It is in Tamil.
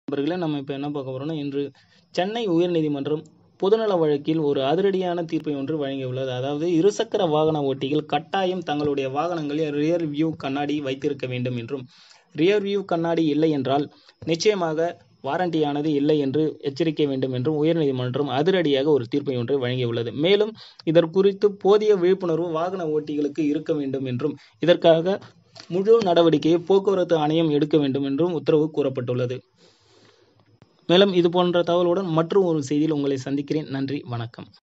நண்பர்களே நம்ம இப்போ என்ன பார்க்க போறோம்னா இன்று சென்னை உயர்நீதிமன்றம் பொதுநல வழக்கில் ஒரு அதிரடியான தீர்ப்பை ஒன்று வழங்கியுள்ளது அதாவது இருசக்கர வாகன ஓட்டிகள் கட்டாயம் தங்களுடைய வாகனங்களில் ரியர் வியூ கண்ணாடி வைத்திருக்க வேண்டும் என்றும் ரியர் வியூ கண்ணாடி இல்லை என்றால் நிச்சயமாக வாரண்டியானது இல்லை என்று எச்சரிக்க வேண்டும் என்றும் உயர்நீதிமன்றம் அதிரடியாக ஒரு தீர்ப்பை ஒன்றை வழங்கியுள்ளது மேலும் இதற்குறித்து போதிய விழிப்புணர்வு வாகன ஓட்டிகளுக்கு இருக்க வேண்டும் என்றும் இதற்காக முழு நடவடிக்கையை போக்குவரத்து ஆணையம் எடுக்க வேண்டும் என்றும் உத்தரவு கூறப்பட்டுள்ளது மேலும் இது போன்ற தகவலுடன் மற்றும் ஒரு செய்தியில் உங்களை சந்திக்கிறேன் நன்றி வணக்கம்